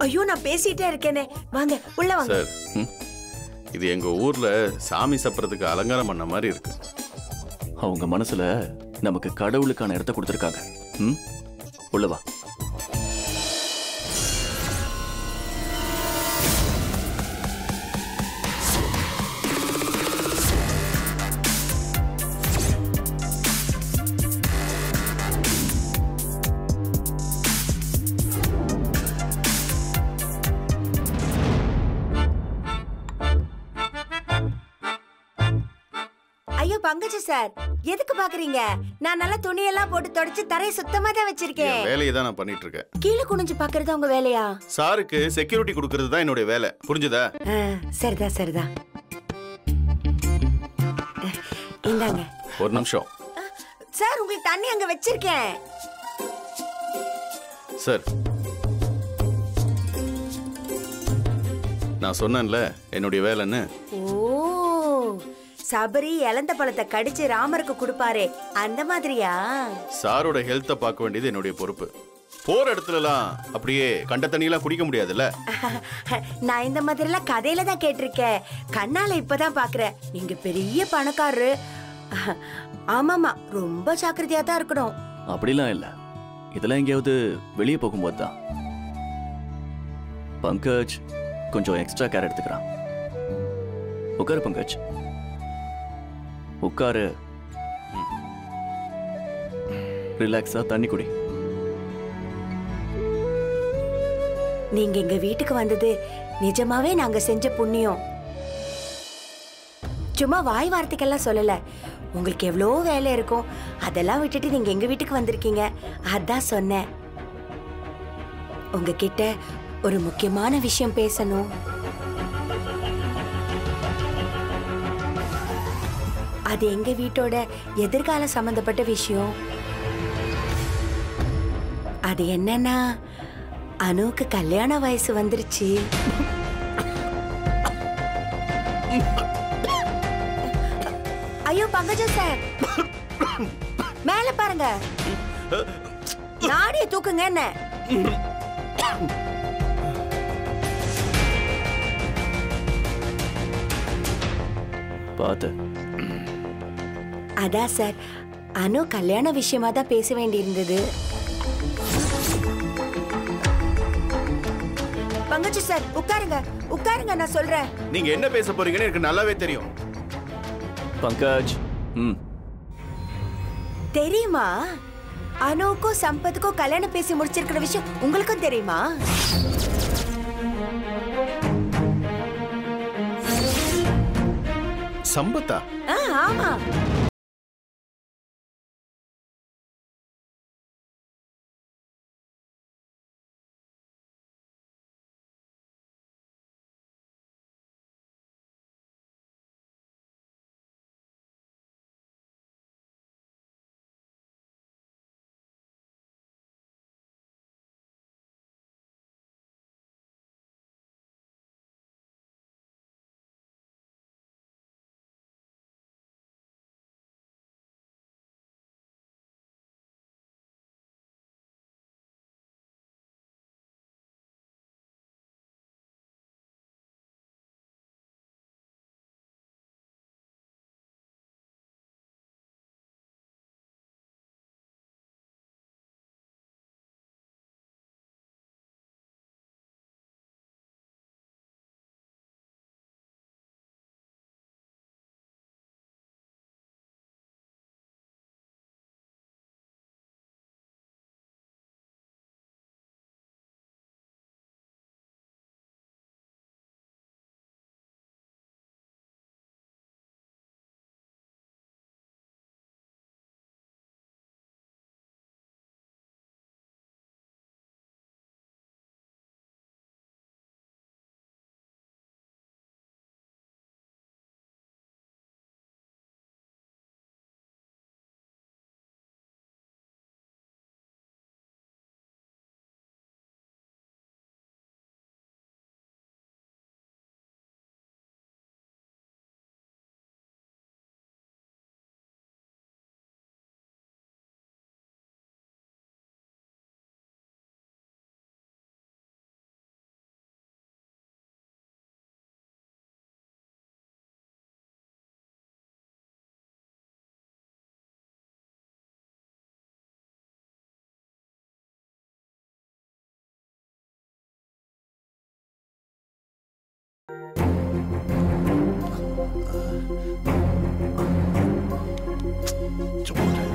ஐயோ நான் பேசிட்டே இருக்கேனே வாங்க உள்ள வாங்க சார் ம், இது எங்க ஊர்ல சாமி சப்பறதுக்கு அலங்காரம் பண்ண மாதிரி இருக்கு அவங்க மனசுல நமக்கு கடவுளுக்கான இடத்த கொடுத்துருக்காங்க ம் உள்ள வா ஐயோ பங்கஜ சார் எதுக்கு பாக்குறீங்க நான் நல்லா துணியெல்லாம் போட்டு தொடச்சு தரைய சுத்தமா தான் வச்சிருக்கேன் என் வேலையை தான் நான் பண்ணிட்டு இருக்கேன் கீழே குனிஞ்சு பாக்குறது உங்க வேலையா சாருக்கு செக்யூரிட்டி கொடுக்கறது தான் என்னுடைய வேலை புரிஞ்சுதா ஆ, சரிதான் சரிதான் அஹ், இந்தாங்க ஒரு நிமிஷம் சார் உங்களுக்கு தண்ணி அங்க வச்சிருக்கேன் சார் நான் சொன்னேன்ல என்னுடைய வேலைன்னு ஓ சபரி இளந்த பழத்தை கடிச்சு ராமருக்கு கொடுப்பாரே அந்த மாதிரியா சாரோட ஹெல்த்தை பார்க்க வேண்டியது என்னுடைய பொறுப்பு போற இடத்துலலாம் அப்படியே கண்ட தண்ணியெல்லாம் குடிக்க முடியாதுல்ல நான் இந்த மாதிரிலாம் கதையில தான் கேட்டிருக்கேன் கண்ணால இப்பதான் பாக்குறேன் நீங்க பெரிய பணக்காரரு ஆமாமா ரொம்ப ஜாக்கிரதையா தான் இருக்கணும் அப்படிலாம் இல்ல இதெல்லாம் எங்கேயாவது வெளியே போகும்போது தான் பங்கஜ் கொஞ்சம் எக்ஸ்ட்ரா கேர் எடுத்துக்கிறான் உட்காரு பங்கஜ் உட்காரு ரிலாக்ஸா தண்ணி குடி நீங்க எங்க வீட்டுக்கு வந்தது நிஜமாவே நாங்க செஞ்ச புண்ணியம் சும்மா வாய் வார்த்தைக்கெல்லாம் சொல்லல உங்களுக்கு எவ்வளோ வேலை இருக்கும் அதெல்லாம் விட்டுட்டு நீங்க எங்க வீட்டுக்கு வந்திருக்கீங்க அதான் சொன்னேன் உங்ககிட்ட ஒரு முக்கியமான விஷயம் பேசணும் அது எங்க வீட்டோட எதிர்கால சம்பந்தப்பட்ட விஷயம் அது என்னன்னா அனுவுக்கு கல்யாண வயசு வந்துருச்சு ஐயோ பங்கஜம் சார் மேல பாருங்க நாடிய தூக்குங்க என்ன பார்த்து அதான் சார் அனு கல்யாண விஷயமா தான் பேச வேண்டியிருந்தது பங்கஜ சார் உட்காருங்க உட்காருங்க நான் சொல்றேன் நீங்க என்ன பேச போறீங்கன்னு எனக்கு நல்லாவே தெரியும் பங்கஜ் ம் தெரியுமா அனுவுக்கும் சம்பத்துக்கும் கல்யாணம் பேசி முடிச்சிருக்கிற விஷயம் உங்களுக்கும் தெரியுமா சம்பத்தா ஆ, ஆமா சும்மா இரு.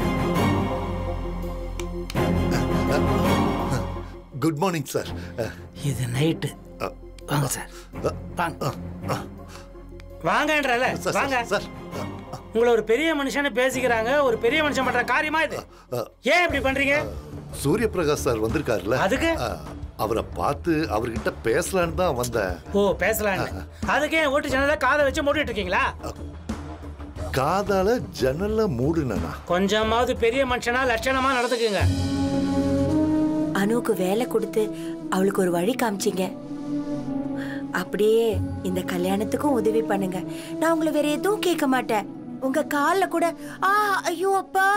குட் மார்னிங் சார் இது நைட்டு வாங்க சார் வாங்க வாங்கன்றல சார் வாங்க சார் உங்களை ஒரு பெரிய மனுஷன்னு பேசிக்கிறாங்க ஒரு பெரிய மனுஷன் பண்ற காரியமா இது ஏன் இப்படி பண்றீங்க சூரிய பிரகாஷ் சார் வந்திருக்காருல்ல அதுக்கு? ஆ, அவரை பார்த்து அவர்கிட்ட பேசலான்னு தான் வந்தேன் ஓ பேசலான்னு அதுக்கே என் ஓட்டு ஜனதை காதை வச்சு மூடிட்டு இருக்கீங்களா காதால ஜன்னல்ல மூடுனா கொஞ்சமாவது பெரிய மனுஷனா லட்சணமா நடந்துக்குங்க அனுவுக்கு வேலை கொடுத்து அவளுக்கு ஒரு வழி காமிச்சீங்க அப்படியே இந்த கல்யாணத்துக்கும் உதவி பண்ணுங்க நான் உங்களை வேற எதுவும் கேட்க மாட்டேன் உங்க கால்ல கூட ஆ ஐயோ அப்பா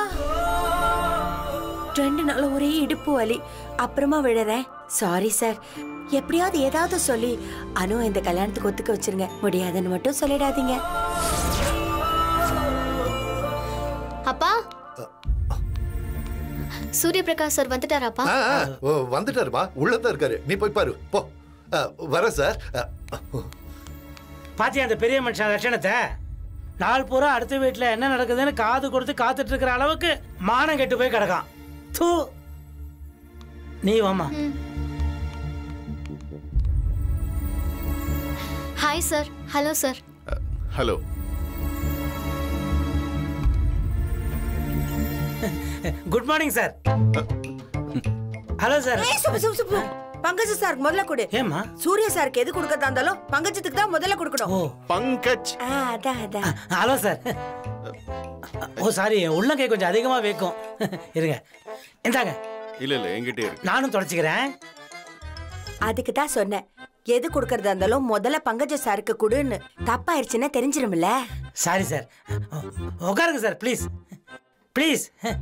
ரெண்டு நாள் ஒரே இடுப்பு வலி அப்புறமா விடுறேன் சாரி சார் எப்படியாவது ஏதாவது சொல்லி அனு இந்த கல்யாணத்துக்கு ஒத்துக்க வச்சிருங்க முடியாதுன்னு மட்டும் சொல்லிடாதீங்க அப்பா சூரிய பிரகாஷ் சார் வந்துட்டாராப்பா ஆ, ஆ, ஓ, வந்துட்டாருமா உள்ளதான் இருக்காரு நீ போய் பாரு போ ஆ, வரேன் சார் ஆ, பாத்தியா அந்த பெரிய மனுஷன் லட்சணத்தை நாள் பூரா அடுத்த வீட்டுல என்ன நடக்குதுன்னு காது கொடுத்து காத்துட்டு இருக்கிற அளவுக்கு மானம் கெட்டு போய் கிடக்கான் தூ நீ வாமா hi sir hello sir hello good morning sir hello sir ஏய், சுப்பு, சுப்பு, சுப்பு. பங்கஜ சார் முதல்ல கொடு ஏம்மா சூரிய சாருக்கு எது கொடுக்கறதா இருந்தாலும் பங்கஜத்துக்கு தான் முதல்ல கொடுக்கணும் ஓ பங்கஜ் ஆ, அதான் அதான் ஹலோ சார் ஓ சாரி உள்ளங்கை கொஞ்சம் அதிகமா வைக்கும் இருங்க இந்தாங்க இல்ல இல்ல என்கிட்டே இருக்கு நானும் தொடச்சிக்கிறேன் அதுக்கு தான் சொன்னேன் எது கொடுக்கறதா இருந்தாலும் முதல்ல பங்கஜ சாருக்கு கொடுன்னு தப்பாயிருச்சுன்னா தெரிஞ்சிரும்ல சாரி சார் உட்காருங்க sir please please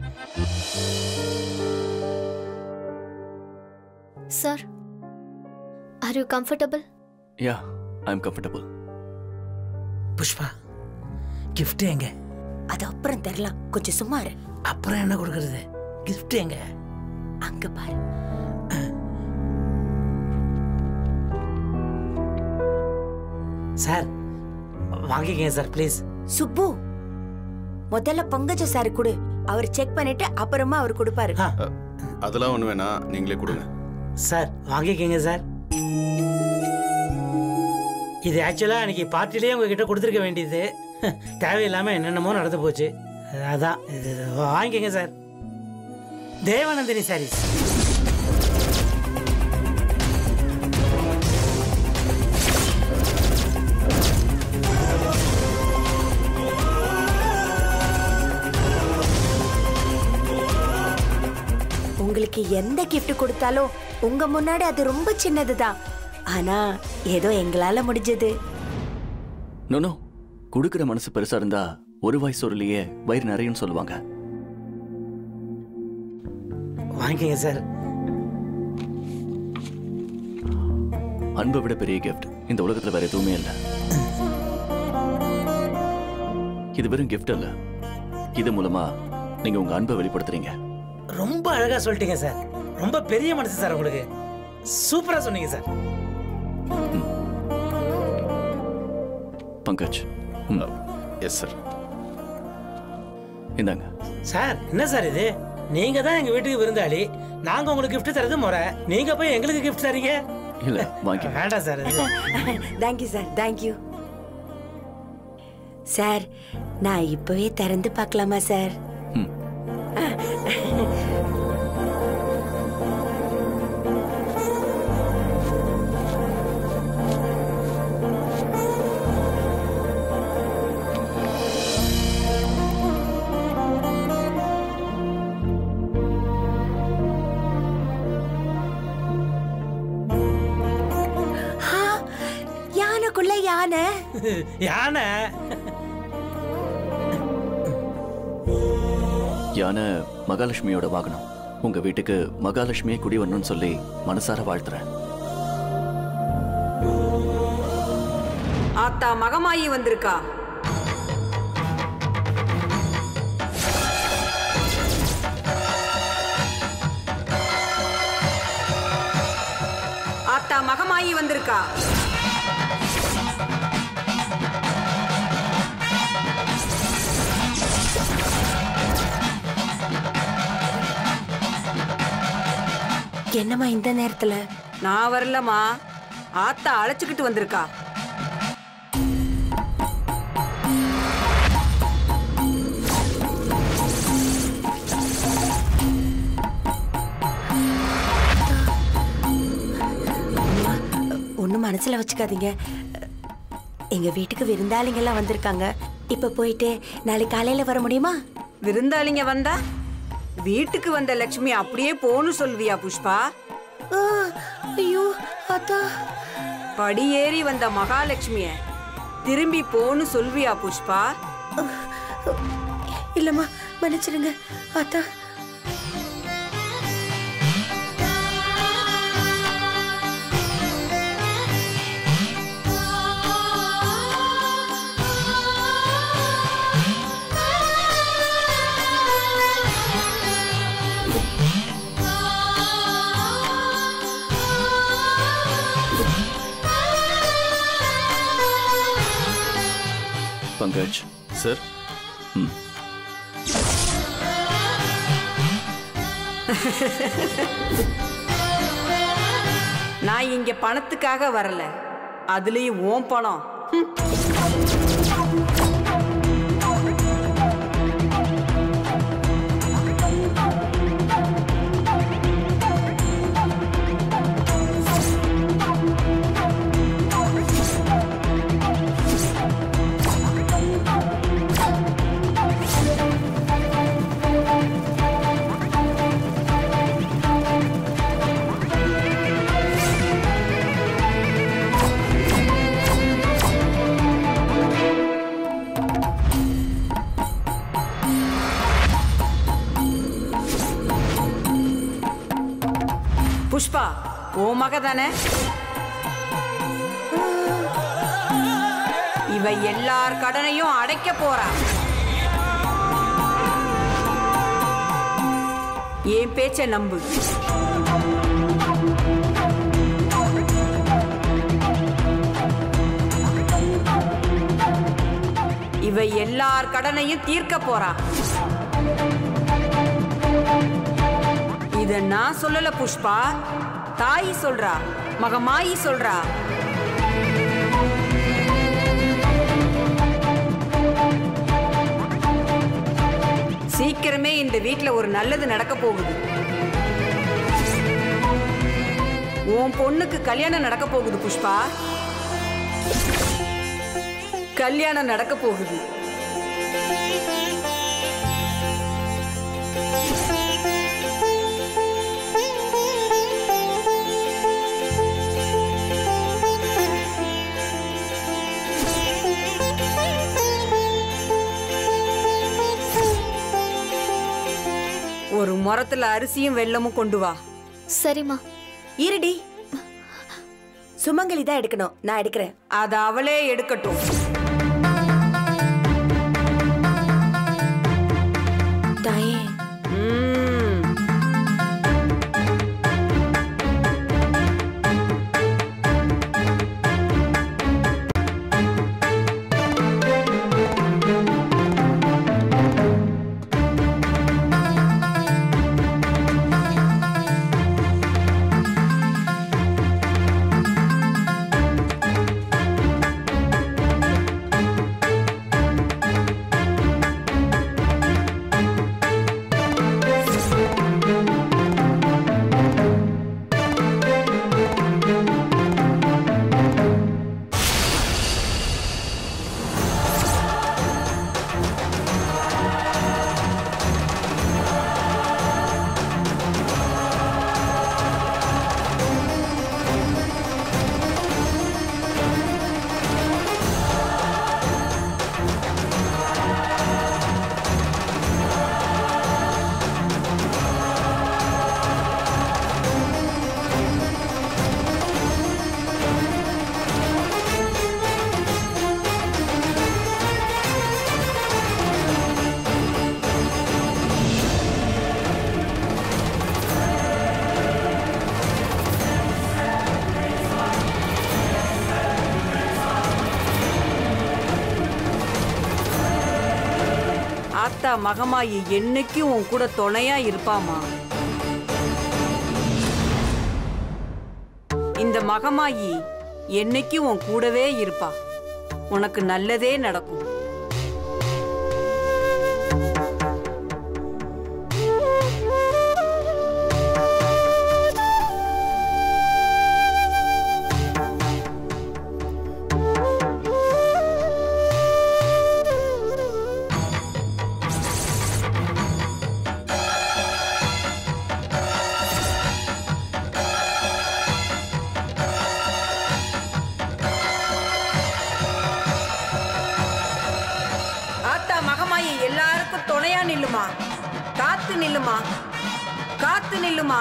sir are you comfortable yeah I am comfortable Pushpa gift எங்க அது அப்புறம் தரலாம் கொஞ்சம் சும்மா இரு அப்புறம் என்ன கொடுக்கறது gift எங்க அங்க பாரு சார் வாங்கிக்கங்க சார் ப்ளீஸ் சுப்பு முதல்ல பங்கஜ சார் கொடு அவர் செக் பண்ணிட்டு அப்புறமா அவர் கொடுப்பாரு ஆ அதெல்லாம் ஒண்ணு வேணா நீங்களே கொடுங்க சார் வாங்கிக்கங்க சார் இது ஆக்சுவலாக அன்னைக்கு பார்ட்டிலேயே உங்ககிட்ட கொடுத்துருக்க வேண்டியது தேவையில்லாமல் என்னென்னமோ நடந்து போச்சு அதான் இது வாங்கிக்கங்க சார் தேவானந்தினி சாரீஸ் உங்களுக்கு எந்த gift கொடுத்தாலும் உங்க முன்னாடி அது ரொம்ப சின்னதுதான் ஆனா ஏதோ எங்களால முடிஞ்சது நோ நோ கொடுக்குற மனசு பெருசா இருந்தா ஒரு வாய் சொருலையே வயிறு நிறையன்னு சொல்லுவாங்க வாங்கிக்கங்க சார் அன்பை விட பெரிய கிஃப்ட் இந்த உலகத்துல வேற எதுவுமே இல்லை இது வெறும் gift அல்ல இது மூலமா நீங்க உங்க அன்பை வெளிப்படுத்துறீங்க ரொம்ப அழகாக சொல்லிட்டீங்க சார் ரொம்ப பெரிய மனசு சார் உங்களுக்கு சூப்பராக சொன்னீங்க சார் பங்கஜ் ம், எஸ் சார் இந்தாங்க சார் என்ன சார் இது நீங்க தான் எங்க வீட்டுக்கு விருந்தாளி நாங்க உங்களுக்கு gift தரது முறை நீங்க போய் எங்களுக்கு gift தரீங்க இல்ல வாங்கி வேண்டாம் சார் இது தேங்க்யூ சார் தேங்க்யூ சார் நான் இப்பவே திறந்து பார்க்கலாமா சார் ம். ஆ, யானைக்குள்ள யானை யானை யானை மகாலட்சுமியோட வாகனம் உங்க வீட்டுக்கு மகாலட்சுமியே குடி வரணும்னு சொல்லி மனசார வாழ்த்துறேன் ஆத்தா மகமாயி வந்திருக்கா ஆத்தா மகமாயி வந்திருக்கா என்னம்மா இந்த நேரத்துல நான் வரலம்மா ஆத்தா அழைச்சுக்கிட்டு வந்திருக்கா ஒன்றும் மனசுல வச்சுக்காதீங்க எங்க வீட்டுக்கு விருந்தாளிங்க எல்லாம் வந்திருக்காங்க இப்ப போயிட்டு நாளைக்கு காலையில வர முடியுமா விருந்தாளிங்க வந்தா வீட்டுக்கு வந்த லட்சுமி அப்படியே போன்னு சொல்வியா புஷ்பா ஆ, ஐயோ அத்தா படி ஏறி வந்த மகாலட்சுமிய திரும்பி போன்னு சொல்வியா புஷ்பா இல்லம்மா மன்னிச்சிடுங்க அத்தா பங்கஜ் சார் ம் நான் இங்க பணத்துக்காக வரல அதுலயும் ஓம் பணம் ஹம். புஷ்பா ஓ மக தானே இவ எல்லார் கடனையும் அடைக்க போறா என் பேச்ச நம்பு இவ எல்லார் கடனையும் தீர்க்க போறா இத நான் சொல்லல புஷ்பா தாயி சொல்றா மகமாயி சொல்றா சீக்கிரமே இந்த வீட்ல ஒரு நல்லது நடக்க போகுது உன் பொண்ணுக்கு கல்யாணம் நடக்க போகுது புஷ்பா கல்யாணம் நடக்க போகுது ஒரு முறத்துல அரிசியும் வெல்லமும் கொண்டு வா சரிம்மா இருடி சுமங்கலி தான் எடுக்கணும் நான் எடுக்கிறேன் அத அவளே எடுக்கட்டும் தாயே ம்ம். ஆத்தா மகமாயி என்னைக்கும் உன் கூட துணையா இருப்பாமா இந்த மகமாயி என்னைக்கும் உன் கூடவே இருப்பா உனக்கு நல்லதே நடக்கும் ஆத்தா மகமாயி எல்லாருக்கும் துணையா நில்லுமா காத்து நில்லுமா காத்து நில்லுமா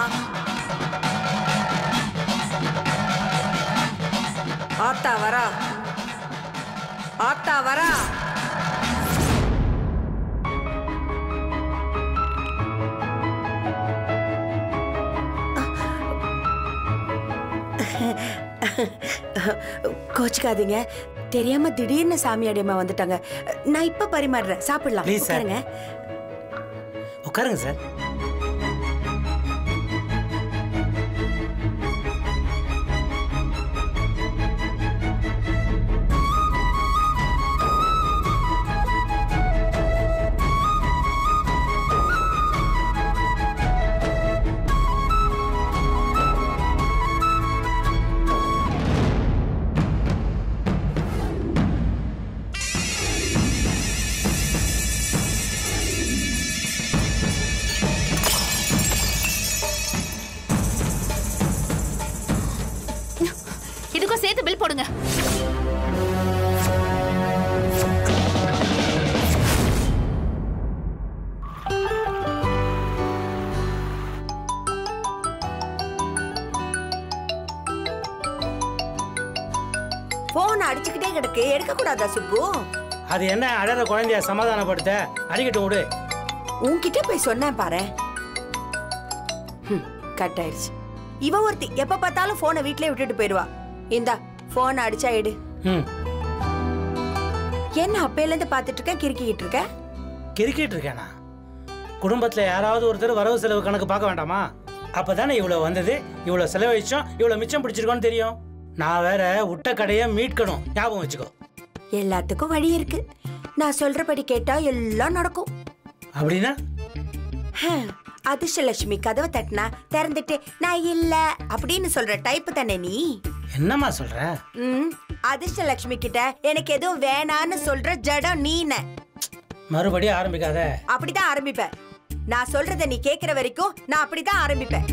ஆத்தா வரா ஆத்தா வரா கோச்சுக்காதீங்க தெரியாம திடீர்னு சாமியாடியம்மா வந்துட்டாங்க நான் இப்ப பரிமாறுறேன் சாப்பிடலாம் Please, sir. உட்காருங்க உட்காருங்க சார் இதுக்கும் சேர்த்து பில் போடுங்க போன் அடிச்சுக்கிட்டே கிடக்கு எடுக்க கூடாதா சுப்பு அது என்ன அழற குழந்தைய சமாதானப்படுத்த அடிக்கட்டும் விடு உன்கிட்ட போய் சொன்னேன் பாரு கட் ஆயிடுச்சு இவ ஒருத்தி எப்ப பார்த்தாலும் போனை வீட்லயே விட்டுட்டு போயிடுவா இந்தா போன் அடிச்சா எடு ம் என்ன அப்பையில இருந்து பாத்துட்டு இருக்க கிறுக்கிட்டு இருக்க கிரிக்கெட் இருக்கேனா குடும்பத்துல யாராவது ஒருத்தர் வரவு செலவு கணக்கு பார்க்க வேண்டாமா அப்பதானே இவ்வளவு வந்தது இவ்வளவு செலவழிச்சோம் இவ்வளவு மிச்சம் பிடிச்சிருக்கோம்னு தெரியும் நான் வேற விட்ட கடையை மீட்கணும் ஞாபகம் வச்சுக்கோ எல்லாத்துக்கும் வழி இருக்கு நான் சொல்றபடி கேட்டா எல்லாம் நடக்கும் அப்படின்னா ஹம், அதிர்ஷ்டலட்சுமி கதவை தட்டினா திறந்துட்டு நான் இல்ல அப்படின்னு சொல்ற டைப் தானே நீ என்னம்மா சொல்ற ம் அதிர்ஷ்டலட்சுமி கிட்ட எனக்கு எதுவும் வேணான்னு சொல்ற ஜடம் நீன மறுபடியும் ஆரம்பிக்காத அப்படிதான் ஆரம்பிப்ப நான் சொல்றத நீ கேக்குற வரைக்கும் நான் அப்படிதான் ஆரம்பிப்பேன்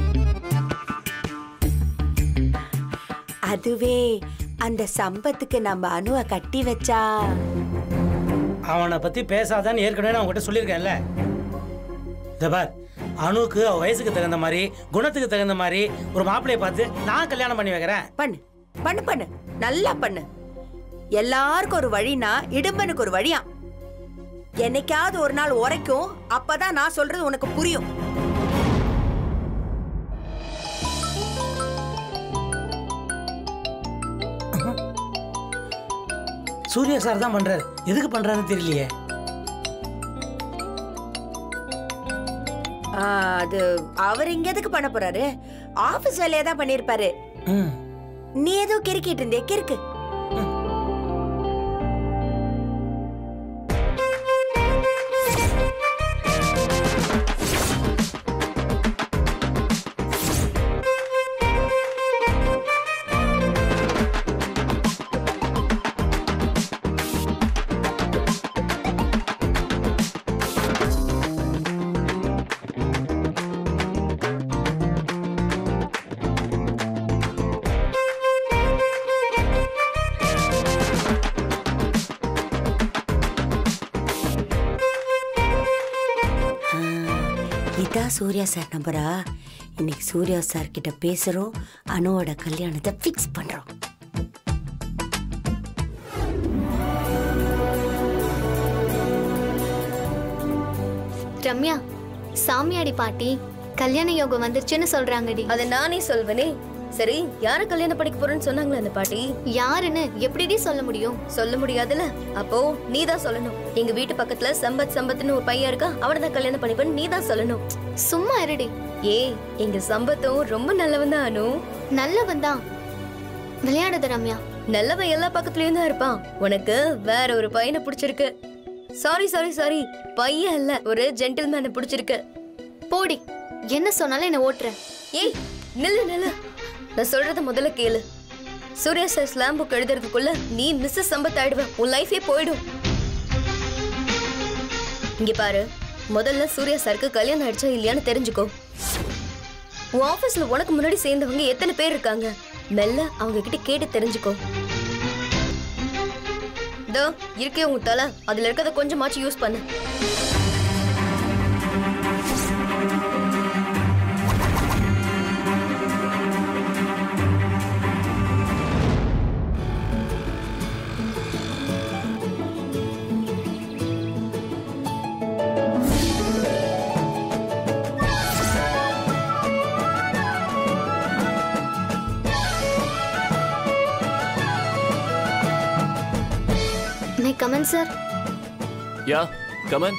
அதுவே அந்த சம்பத்துக்கு நம்ம அணுவை கட்டி வச்சா அவனை பத்தி பேசாதான்னு ஏற்கனவே நான் உங்ககிட்ட சொல்லியிருக்கேன்ல இந்த பார் அணுக்கு அவ வயசுக்கு தகுந்த மாதிரி குணத்துக்கு தகுந்த மாதிரி ஒரு மாப்பிளைய பார்த்து நான் கல்யாணம் பண்ணி வைக்கிறேன் பண்ணு பண்ணு பண்ணு நல்லா பண்ணு எல்லாருக்கும் ஒரு வழினா இடும்பனுக்கு ஒரு வழியா என்னைக்காவது ஒரு நாள் உரைக்கும் அப்பதான் நான் சொல்றது உனக்கு புரியும் சூர்யா சார் தான் பண்றாரு எதுக்கு பண்றாருன்னு தெரியலையே ஆ, அது அவர் இங்க எதுக்கு பண்ண போறாரு ஆபீஸ் வேலையா தான் பண்ணிருப்பாரு ம் நீ ஏதோ கிறுக்கிட்டு இருந்தே கிறுக்கு ஆ, இதான் சூர்யா சார் நம்பரா இன்னைக்கு சூர்யா சார் கிட்ட பேசுறோம் அனுவோட கல்யாணத்தை ஃபிக்ஸ் பண்றோம் ரம்யா சாமியாடி பாட்டி கல்யாண யோகம் வந்துருச்சுன்னு சொல்றாங்கடி அதை நானே சொல்வனே சரி யாரை கல்யாணம் படிக்க போறேன்னு சொன்னாங்களே அந்த பாட்டி யாருன்னு எப்படிடி சொல்ல முடியும் சொல்ல முடியாதுல்ல அப்போ நீ தான் சொல்லணும் எங்க வீட்டு பக்கத்துல சம்பத் சம்பத்னு ஒரு பையன் இருக்கா அவனை தான் கல்யாணம் பண்ணிப்பேன்னு நீ தான் சொல்லணும் சும்மா இருடி ஏ எங்க சம்பத்தும் ரொம்ப நல்லவன் தான் அனு நல்லவன் தான் விளையாடுது ரம்யா நல்லவன் எல்லா பக்கத்துலயும் தான் இருப்பான் உனக்கு வேற ஒரு பையனை பிடிச்சிருக்கு சாரி சாரி சாரி பையன் இல்ல ஒரு ஜென்டில்மேனை பிடிச்சிருக்கு போடி என்ன சொன்னாலும் என்ன ஓட்டுற ஏய் நில்லு நில்லு நான் சொல்றத முதல்ல கேளு சூர்யா சார் ஸ்லாம் புக் எழுதுறதுக்குள்ள நீ மிஸ்ஸஸ் சம்பத் ஆயிடுவ உன் லைஃபே போயிடும் இங்க பாரு முதல்ல சூர்யா சாருக்கு கல்யாணம் ஆயிடுச்சா இல்லையான்னு தெரிஞ்சுக்கோ உன் ஆபீஸ்ல உனக்கு முன்னாடி சேர்ந்தவங்க எத்தனை பேர் இருக்காங்க மெல்ல அவங்க கிட்ட கேட்டு தெரிஞ்சுக்கோ இதோ இருக்கே உன் தலை அதுல இருக்கிறத கொஞ்சமாச்சும் யூஸ் பண்ணு may come in sir yeah come in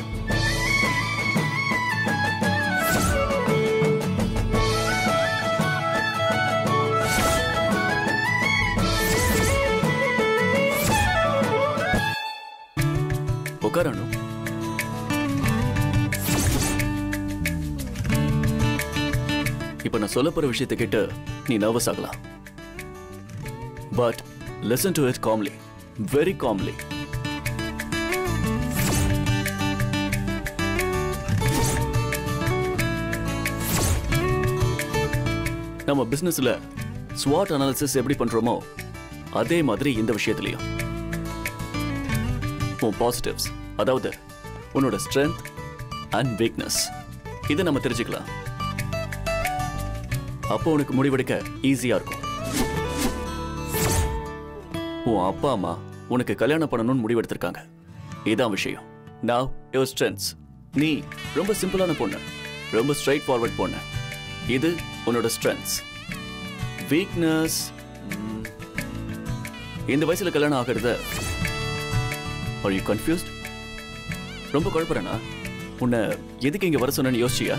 உட்காரணும் இப்ப நான் சொல்ல போற விஷயத்தை கேட்டு நீ நர்வஸ் ஆகலாம் but listen to it calmly very calmly நம்ம பிசினஸ்ல ஸ்வாட் அனாலிசிஸ் எப்படி பண்றோமோ அதே மாதிரி இந்த விஷயத்துலயும் உன் பாசிட்டிவ்ஸ் அதாவது உன்னோட ஸ்ட்ரென்த் அண்ட் வீக்னஸ் இதை நம்ம தெரிஞ்சுக்கலாம் அப்போ உனக்கு முடிவெடுக்க ஈஸியா இருக்கும் உன் அப்பா அம்மா உனக்கு கல்யாணம் பண்ணணும்னு முடிவெடுத்திருக்காங்க இதான் விஷயம் now your strengths நீ ரொம்ப சிம்பிளான பொண்ணு ரொம்ப ஸ்ட்ரைட் ஃபார்வர்ட் பொண்ணு இது உன்னோட ஸ்ட்ரென்த்ஸ் வீக்னஸ் இந்த வயசுல கல்யாணம் ஆகிறது are you confused ரொம்ப குழப்பறேனா உன்னை எதுக்கு இங்க வர சொன்னேன்னு யோசிச்சியா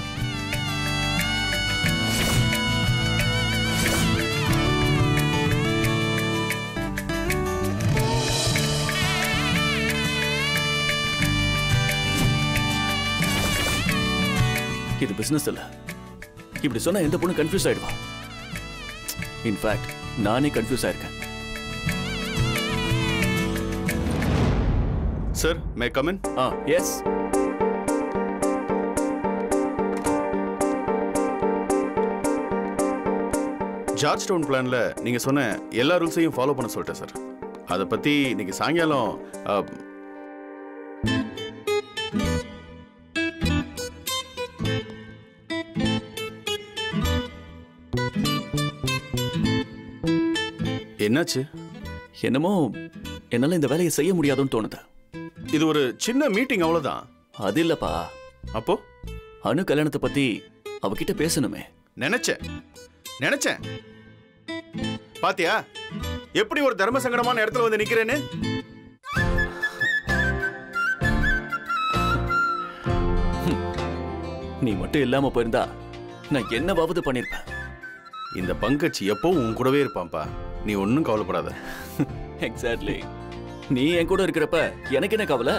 இது பிசினஸ் இல்ல இப்படி சொன்னா எந்த பொண்ணு கன்ஃபியூஸ் ஆயிடுவா இன்ஃபேக்ட் நானே கன்ஃபியூஸ் ஆயிருக்கேன் சார் மே கமன் ஆ எஸ் ஜார்ஜ் டவுன் பிளான்ல நீங்க சொன்ன எல்லா ரூல்ஸையும் ஃபாலோ பண்ண சொல்லிட்டேன் சார் அதை பத்தி இன்னைக்கு சாயங்காலம் அ, என்னாச்சு என்னமோ என்னால இந்த வேலையை செய்ய முடியாதுன்னு தோணுது இது ஒரு சின்ன மீட்டிங் அவ்வளவுதான் அது இல்லப்பா அப்போ அனு கல்யாணத்தை பத்தி அவகிட்ட பேசணுமே நினைச்சேன் நினைச்சேன் பாத்தியா எப்படி ஒரு தர்ம சங்கடமான இடத்துல வந்து நிக்கிறேன்னு நீ மட்டும் இல்லாம போயிருந்தா நான் என்னவாவது பண்ணிருப்பேன் இந்த பங்கச்சி எப்பவும் உன் கூடவே இருப்பான்ப்பா நீ ஒன்றும் கவலைப்படாத எக்ஸாக்ட்லி நீ என் கூட இருக்கிறப்ப எனக்கு என்ன கவலை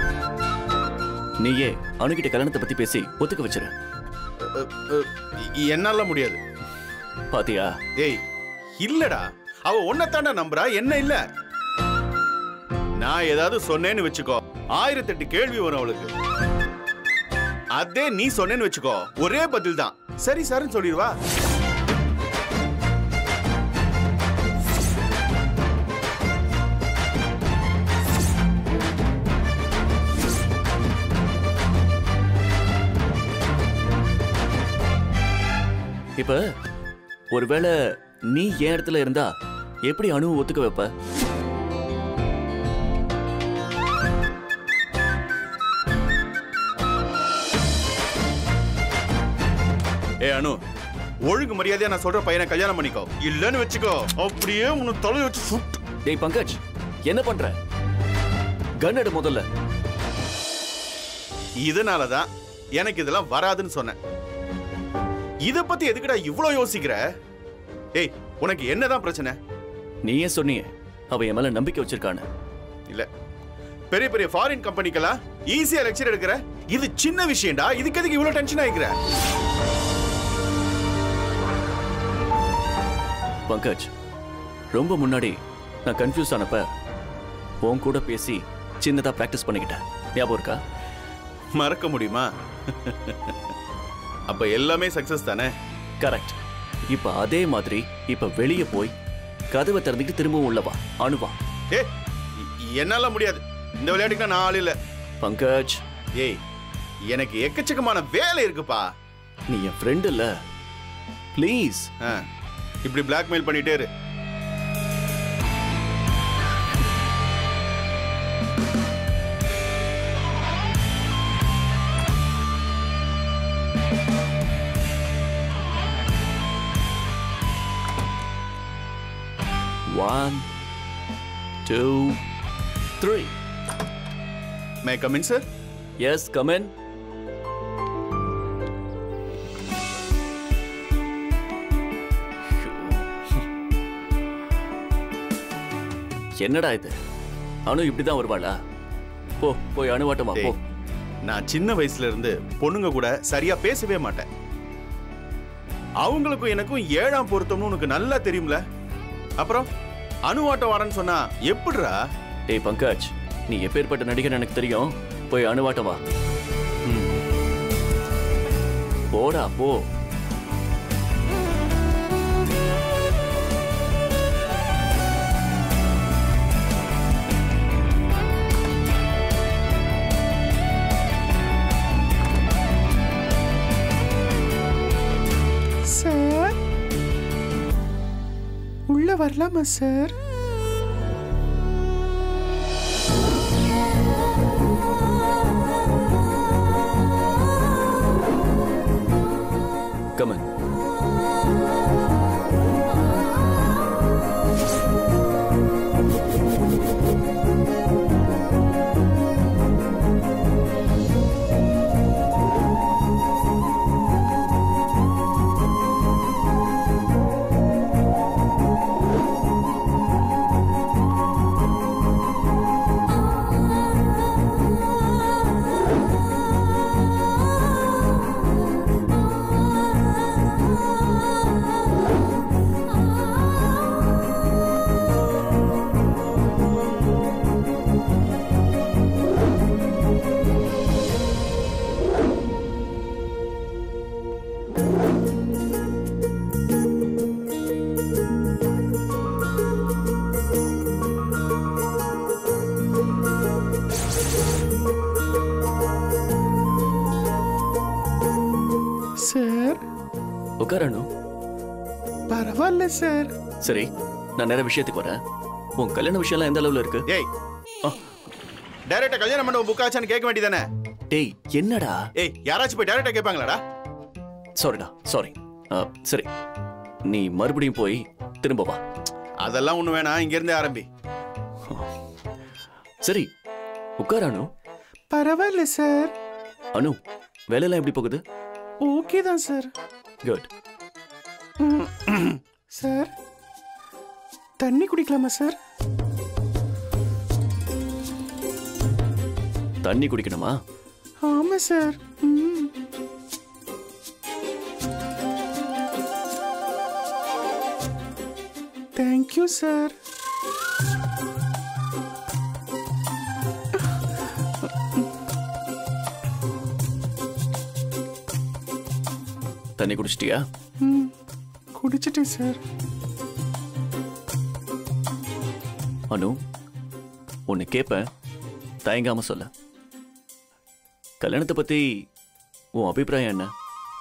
நீயே அணுகிட்ட கல்யாணத்தை பத்தி பேசி ஒத்துக்க வச்சிரு அ, அ, என்னால முடியாது பாத்தியா ஏய் இல்லடா அவ உன்னைத்தாண்டா நம்புறா என்ன இல்ல நான் ஏதாவது சொன்னேன்னு வச்சுக்கோ ஆயிரத்தெட்டு கேள்வி வரும் அவளுக்கு அதே நீ சொன்னேன்னு வச்சுக்கோ ஒரே பதில் தான் சரி சார்னு சொல்லிடுவா இப்ப ஒருவேளை நீ என் இடத்துல இருந்தா எப்படி அணுவை ஒத்துக்க வைப்ப ஏ அனு ஒழுங்கு மரியாதையா நான் சொல்ற பையனை கல்யாணம் பண்ணிக்கோ இல்லன்னு வச்சுக்கோ அப்படியே உன்னை தலை வச்சு சுட்டு டேய் பங்கஜ் என்ன பண்ற கன் எடு முதல்ல இதனாலதான் எனக்கு இதெல்லாம் வராதுன்னு சொன்னேன் இத பத்தி எதுக்குடா இவ்ளோ யோசிக்கிற ஏய் உனக்கு என்னதான் பிரச்சனை நீயே சொன்னியே அவ என் மேல நம்பிக்கை வச்சிருக்கான்னு இல்ல பெரிய பெரிய ஃபாரின் கம்பெனிக்கெல்லாம் ஈஸியா லெக்சர் எடுக்கிற இது சின்ன விஷயம்டா இதுக்கு எதுக்கு இவ்வளவு டென்ஷன் ஆகிக்கிற பங்கஜ் ரொம்ப முன்னாடி நான் கன்ஃபியூஸ் ஆனப்ப உன் கூட பேசி சின்னதா பிராக்டிஸ் பண்ணிக்கிட்டேன் ஞாபகம் இருக்கா மறக்க முடியுமா அப்ப எல்லாமே சக்சஸ் தானே கரெக்ட் இப்ப அதே மாதிரி இப்ப வெளியே போய் கதவை திறந்துக்கிட்டு திரும்பவும் உள்ளவா அணுவா ஏ இ- என்னால முடியாது இந்த விளையாட்டுக்கு நான் ஆள் இல்ல பங்கஜ் ஏய் எனக்கு எக்கச்சக்கமான வேலை இருக்குப்பா நீ என் ஃப்ரெண்ட் இல்ல ப்ளீஸ் ஆ, இப்படி பிளாக்மெயில் பண்ணிட்டே இரு one two three may come in sir yes come in என்னடா இது அனு இப்படிதான் வருவாளா போ போய் அணுவாட்டமா போ ஏய், நான் சின்ன வயசுல இருந்து பொண்ணுங்க கூட சரியா பேசவே மாட்டேன் அவங்களுக்கும் எனக்கும் ஏழாம் பொருத்தம்னு உனக்கு நல்லா தெரியும்ல அப்புறம் அணுவாட்டம் வரேன்னு சொன்னா எப்படிடா டேய் பங்கஜ் நீ எப்பேற்பட்ட நடிகர் எனக்கு தெரியும் போய் அணுவாட்டம் வா ம். போடா போ சார் உள்ள வரலாமா சார் கமன் சார் உட்கார் அனு பரவாயில்ல சார் சரி நான் நேர விஷயத்துக்கு வரேன் உன் கல்யாண விஷயம்லாம் எந்த அளவுல இருக்கு ஏய் டைரக்டா கல்யாணம் பண்ண புக்காச்சான்னு கேட்க வேண்டியதானே டேய் என்னடா ஏய் யாராச்சும் போய் டைரக்டா கேட்பாங்களாடா சாரிடா சாரி சரி நீ மறுபடியும் போய் திரும்ப வா அதெல்லாம் ஒண்ணு வேணாம் இங்க இருந்தே ஆரம்பி சரி உட்கார் அனு பரவாயில்ல சார் அனு வேலையெல்லாம் எப்படி போகுது ஓகே தான் சார் குட் சார் தண்ணி குடிக்கலாமா சார் தண்ணி குடிக்கணுமா ஆமா சார் ம். தேங்க்யூ சார் தண்ணி குடிச்சிட்டியா ம் குடிச்சிட்டேன் சார் அனு ஒன்னு கேட்பேன் தயங்காம சொல்ல கல்யாணத்தை பத்தி உன் அபிப்பிராயம் என்ன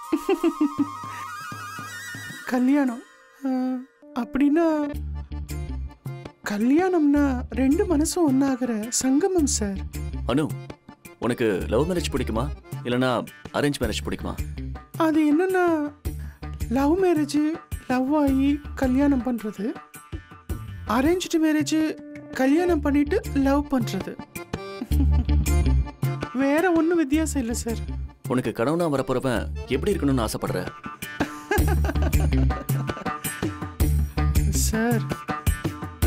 கல்யாணம் ஆ, அப்படின்னா கல்யாணம்னா ரெண்டு மனசும் ஒன்னாகிற சங்கமம் சார் அனு உனக்கு லவ் மேரேஜ் பிடிக்குமா இல்லனா அரேஞ்ச் மேரேஜ் பிடிக்குமா அது என்னன்னா லவ் மேரேஜ் லவ் ஆகி கல்யாணம் பண்றது அரேഞ്ച്டு மேரேஜ் கல்யாணம் பண்ணிட்டு லவ் பண்றது வேற ஒன்றும் வித்தியாசம் இல்லை சார் உனக்கு கணவனா வரப்போறவன் எப்படி இருக்கணும்னு ஆசைப்படுற சார்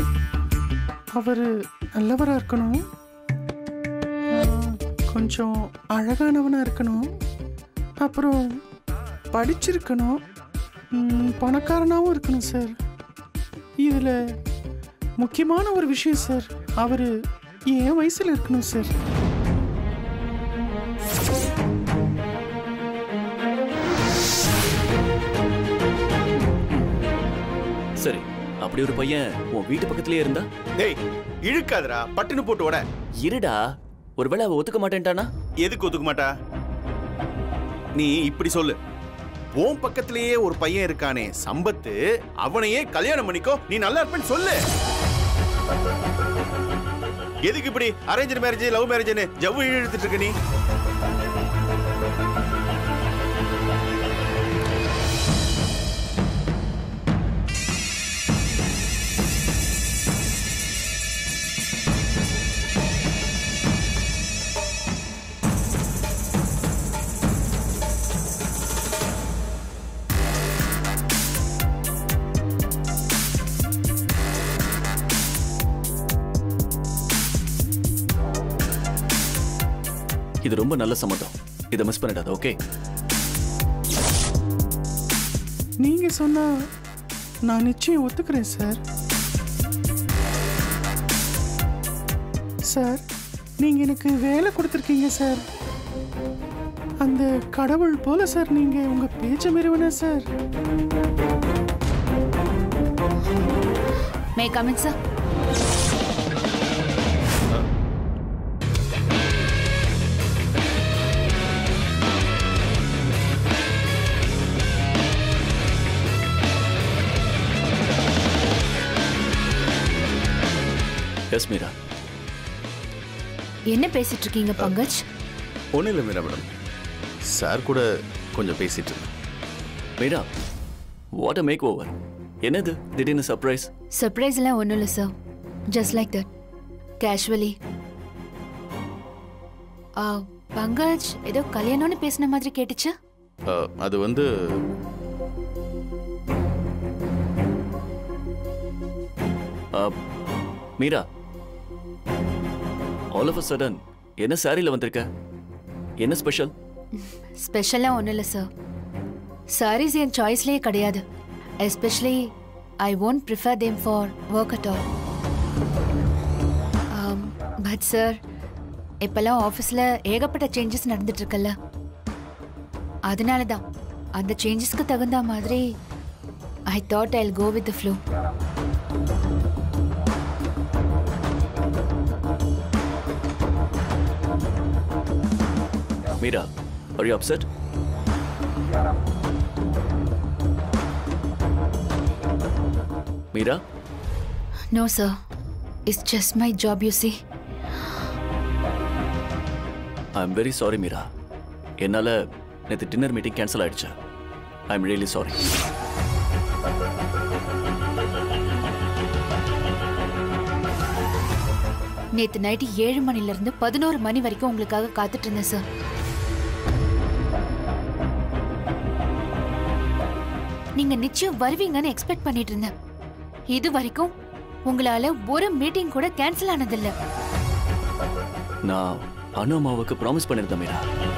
அவர் நல்லவராக இருக்கணும் ஆஹ், கொஞ்சம் அழகானவனா இருக்கணும் அப்புறம் படிச்சிருக்கணும் ம், பணக்காரனாவும் இருக்கணும் சார் இதில் முக்கியமான ஒரு விஷயம் சார் அவர் என் வயசில் இருக்கணும் சார் சரி அப்படி ஒரு பையன் உன் வீட்டு பக்கத்துலயே இருந்தா டேய் இழுக்காதடா பட்டுன்னு போட்டு ஓட இருடா ஒருவேளை அவ ஒத்துக்க மாட்டேன்ட்டானா எதுக்கு ஒத்துக்க மாட்டா நீ இப்படி சொல்லு உன் பக்கத்திலேயே ஒரு பையன் இருக்கானே சம்பத்து அவனையே கல்யாணம் பண்ணிக்கோ நீ நல்லா இருப்பேன்னு சொல்லு எதுக்கு இப்படி அரேஞ்ச் மேரேஜ் லவ் மேரேஜ்னு ஜவ்வு இழுத்துட்டு இருக்க நீ இது ரொம்ப நல்ல சம்மதம் இதை மிஸ் பண்ணிடாத ஓகே நீங்க சொன்னா நான் நிச்சயம் ஒத்துக்கிறேன் சார் சார் நீங்க எனக்கு வேலை கொடுத்துருக்கீங்க சார் அந்த கடவுள் போல சார் நீங்க உங்க பேச்ச மீறுவனா sir may coming sir yes Meera என்ன பேசிட்டு இருக்கீங்க பங்கஜ் ஒன்றும் இல்லை மீரா மேடம் சார் கூட கொஞ்சம் பேசிட்டு இருந்தேன் Meera what a make over என்னது திடீர்னு சர்ப்ரைஸ் சர்ப்ரைஸ் எல்லாம் ஒன்றும் இல்லை sir just like that casually Pankaj ஏதோ கல்யாணம்னு பேசின மாதிரி கேட்டுச்சு அஹ், அது வந்து Meera all of a sudden என்ன சாரியில் வந்திருக்க என்ன ஸ்பெஷல் ஸ்பெஷலாக ஒன்றும் இல்லை சார் சாரீஸ் என் சாய்ஸ்லேயே கிடையாது especially I won't prefer them for work at all but sir இப்போல்லாம் ஆஃபீஸில் ஏகப்பட்ட சேஞ்சஸ் நடந்துட்டு இருக்குல்ல அதனால தான் அந்த சேஞ்சஸ்க்கு தகுந்த மாதிரி I thought I go with the flow Meera are you upset Meera no sir it's just my job you see I am very sorry Meera என்னால் நேற்று டின்னர் மீட்டிங் கேன்சல் ஆயிடுச்சு ஐ எம் ரியலி சாரி நேத்து நைட்டு ஏழு மணில இருந்து பதினோரு மணி வரைக்கும் உங்களுக்காக காத்துட்டு இருந்தேன் சார் நீங்க நிச்சயம் வருவீங்கன்னு எக்ஸ்பெக்ட் பண்ணிட்டு இருந்தேன் இது வரைக்கும் உங்களால ஒரு மீட்டிங் கூட கேன்சல் ஆனதில்ல நான் அனு அம்மாவுக்கு ப்ராமிஸ் பண்ணியிருந்தேன் மீரா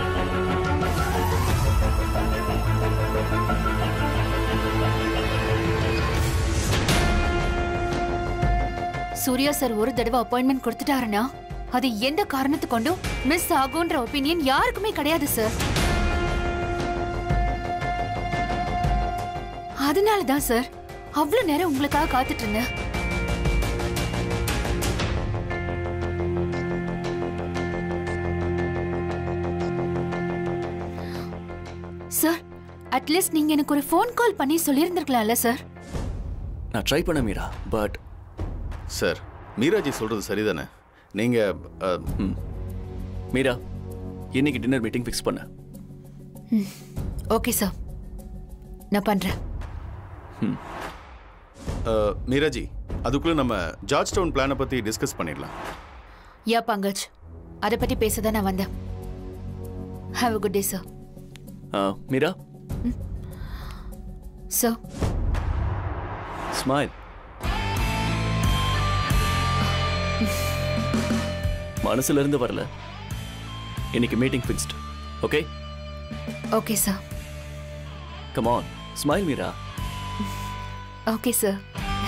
சூர்யா சார் ஒரு தடவை அப்பாயின்மெண்ட் கொடுத்துட்டாருன்னா அது எந்த காரணத்து கொண்டும் மிஸ் ஆகுன்ற ஒப்பீனியன் யாருக்குமே கிடையாது சார் அதனால தான் சார் அவ்வளவு நேரம் உங்களுக்காக காத்துட்டு இருந்தேன் சார் அட்லீஸ்ட் நீங்க எனக்கு ஒரு ஃபோன் கால் பண்ணி சொல்லியிருந்திருக்கலாம்ல சார் நான் ட்ரை பண்ண மீரா பட் சார் மீராஜி சொல்றது சரிதானே நீங்க அஹ், ம் மீரா இன்னைக்கு டின்னர் மீட்டிங் ஃபிக்ஸ் பண்ண ஓகே சார் நான் பண்றேன் அஹ், மீராஜி அதுக்குள்ள நம்ம ஜார்ஜ் டவுன் பிளானை பத்தி டிஸ்கஸ் பண்ணிடலாம் யா பங்கஜ் அதை பத்தி பேச தான் நான் வந்தேன் have a good day sir Meera sir smile மனசுல இருந்து வரல இன்னைக்கு meeting fixed okay okay sir come on smile Meera okay sir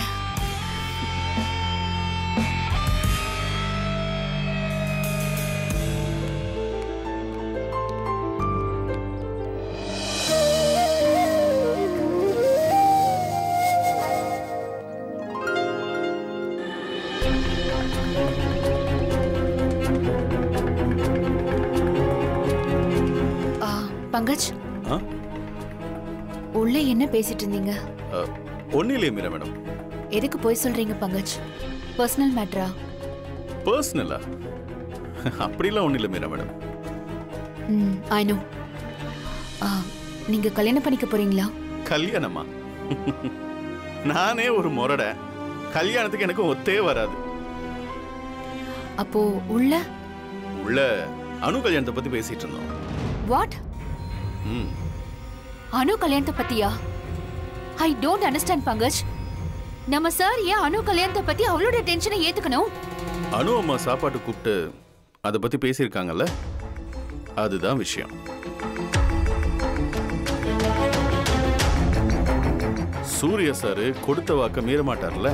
ஆ, பங்கஜ் ஆ உள்ள என்ன பேசிட்டு இருந்தீங்க ஒன்றும் இல்லையே மீரா மேடம் எதுக்கு போய் சொல்றீங்க பங்கஜ் பர்சனல் மேட்ரா பர்சனலா அப்படிலாம் ஒன்றும் இல்லை மீரா மேடம் ம் ஐ நோ நீங்க கல்யாணம் பண்ணிக்க போறீங்களா கல்யாணமா நானே ஒரு முரட கல்யாணத்துக்கு எனக்கு ஒத்தே வராது அப்போ உள்ள உள்ள அணு கல்யாணத்தை பத்தி பேசிட்டு இருந்தோம் வாட் ம் அனு கல்யாணத்தை பத்தியா ஐ டோன்ட் அண்டர்ஸ்டாண்ட் பங்கஜ் நம்ம சார் ஏன் அனு கல்யாணத்தை பத்தி அவளோட டென்ஷனை ஏத்துக்கணும் அனு அம்மா சாப்பாட்டு கூப்பிட்டு அதை பத்தி பேசியிருக்காங்கல்ல அதுதான் விஷயம் சூரிய சாரு கொடுத்த வாக்க மீற மாட்டார்ல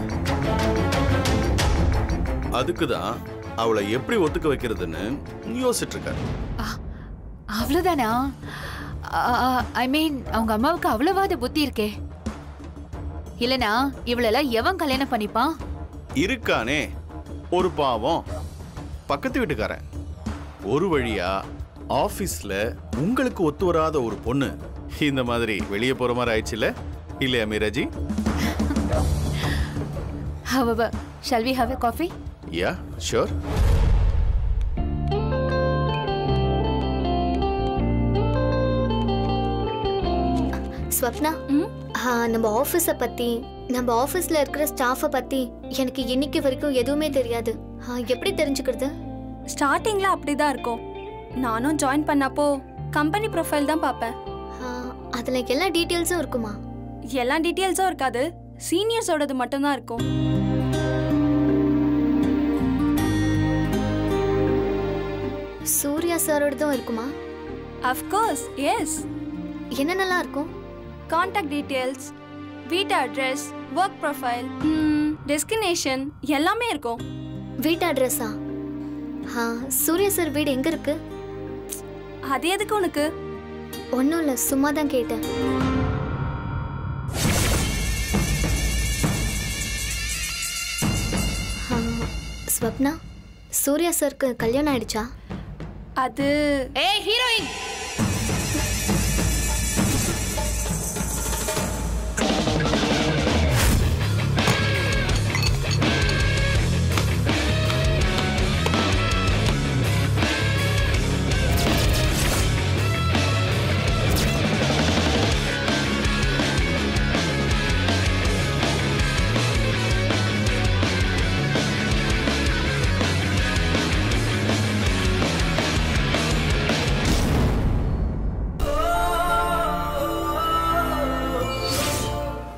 அதுக்கு தான் அவளை எப்படி ஒத்துக்க வைக்கிறதுன்னு யோசிச்சுட்டு இருக்காரு அவ்வளவுதானா ஐ மீன் அவங்க அம்மாவுக்கு அவ்வளவாத புத்தி இருக்கே இல்லனா இவளெல்லாம் எவன் கல்யாணம் பண்ணிப்பான் இருக்கானே ஒரு பாவம் பக்கத்து வீட்டுக்காரன் ஒரு வழியா ஆபீஸ்ல உங்களுக்கு ஒத்து வராத ஒரு பொண்ணு இந்த மாதிரி வெளியே போற மாதிரி ஆயிடுச்சுல இல்லையா Meeraji However, shall we have a coffee? Yeah sure Swapna ஆ, நம்ம ஆஃபீஸை பத்தி நம்ம ஆஃபீஸ்ல இருக்கிற ஸ்டாஃபை பத்தி எனக்கு இன்னைக்கு வரைக்கும் எதுவுமே தெரியாது ஆ, எப்படி தெரிஞ்சுக்கிறது ஸ்டார்டிங்ல அப்படிதான் இருக்கும் நானும் ஜாயின் பண்ணப்போ கம்பெனி ப்ரொஃபைல் தான் பார்ப்பேன் ஆ, அதுல எல்லா டீட்டெயில்ஸும் இருக்குமா எல்லா டீட்டெயில்ஸும் இருக்காது சீனியர்ஸோடது மட்டும்தான் இருக்கும் சூர்யா சாரோடதும் இருக்குமா அஃப்கோர்ஸ் எஸ் என்னென்னலாம் இருக்கும் காண்டாக்ட் டீட்டெயில்ஸ் வீட்டு அட்ரஸ் ஒர்க் ப்ரொஃபைல் டெஸ்டினேஷன் எல்லாமே இருக்கும் வீட்டு அட்ரஸா ஆ சூர்யா சார் வீடு எங்க இருக்கு அது எதுக்கு உனக்கு ஒன்றும் இல்லை சும்மா தான் கேட்டேன் ஆ, ஸ்வப்னா சூர்யா சாருக்கு கல்யாணம் ஆயிடுச்சா அது ஏய் ஹீரோயின்